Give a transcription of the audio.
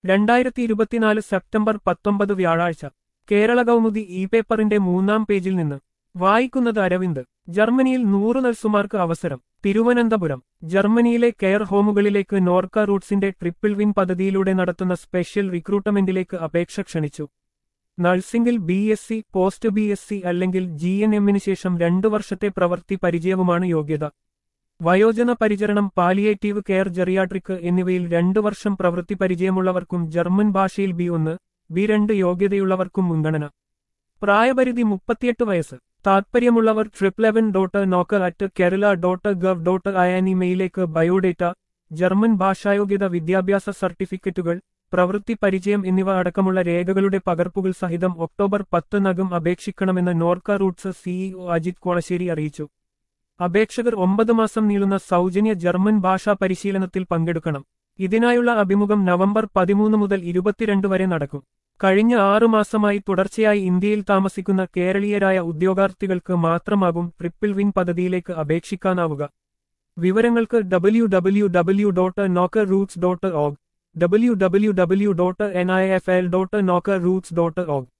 രണ്ടായിരത്തി ഇരുപത്തിനാല് സെപ്റ്റംബർ പത്തൊമ്പത് വ്യാഴാഴ്ച കേരള കൗമുദി ഇ പേപ്പറിന്റെ മൂന്നാം പേജിൽ നിന്ന് വായിക്കുന്നത് അരവിന്ദ് ജർമ്മനിയിൽ നൂറ് നഴ്സുമാർക്ക് അവസരം തിരുവനന്തപുരം ജർമ്മനിയിലെ കെയർ ഹോമുകളിലേക്ക് നോർക്ക റൂട്ട്സിന്റെ ട്രിപ്പിൾ വിൻ പദ്ധതിയിലൂടെ നടത്തുന്ന സ്പെഷ്യൽ റിക്രൂട്ട്മെന്റിലേക്ക് അപേക്ഷ ക്ഷണിച്ചു നഴ്സിംഗിൽ B S C post B S C അല്ലെങ്കിൽ ജി എൻ എമ്മിന് ശേഷം രണ്ടു വർഷത്തെ പ്രവൃത്തി പരിചയവുമാണ് യോഗ്യത വയോജന പരിചരണം പാലിയേറ്റീവ് കെയർ ജെറിയാട്രിക് എന്നിവയിൽ രണ്ടു വർഷം പ്രവൃത്തി പരിചയമുള്ളവർക്കും ജർമ്മൻ ഭാഷയിൽ ബി ഒന്ന് ബി രണ്ട് യോഗ്യതയുള്ളവർക്കും മുൻഗണന പ്രായപരിധി മുപ്പത്തിയെട്ട് വയസ്സ് താൽപ്പര്യമുള്ളവർ ട്രിപ്പ് ലെവൻ ഡോട്ട് നോക്കർ at Kerala dot gov dot in ഇമെയിലേക്ക് ബയോഡേറ്റ ജർമ്മൻ ഭാഷായോഗ്യത വിദ്യാഭ്യാസ സർട്ടിഫിക്കറ്റുകൾ പ്രവൃത്തി പരിചയം എന്നിവ അടക്കമുള്ള രേഖകളുടെ പകർപ്പുകൾ സഹിതം ഒക്ടോബർ പത്തിനകം അപേക്ഷിക്കണമെന്ന് നോർക്ക റൂട്ട്സ് സിഇഒ അജിത് കോളശ്ശേരി അറിയിച്ചു അപേക്ഷകർ ഒമ്പത് മാസം നീളുന്ന സൗജന്യ ജർമ്മൻ ഭാഷാ പരിശീലനത്തിൽ പങ്കെടുക്കണം ഇതിനായുള്ള അഭിമുഖം നവംബർ പതിമൂന്ന് മുതൽ ഇരുപത്തിരണ്ട് വരെ നടക്കും കഴിഞ്ഞ ആറു മാസമായി തുടർച്ചയായി ഇന്ത്യയിൽ താമസിക്കുന്ന കേരളീയരായ ഉദ്യോഗാർത്ഥികൾക്ക് മാത്രമാകും ട്രിപ്പിൾ വിൻ പദ്ധതിയിലേക്ക് അപേക്ഷിക്കാനാവുക വിവരങ്ങൾക്ക് W W W dot നോക്കർ Roots dot org W W W dot N I F L dot നോക്കർ Roots dot org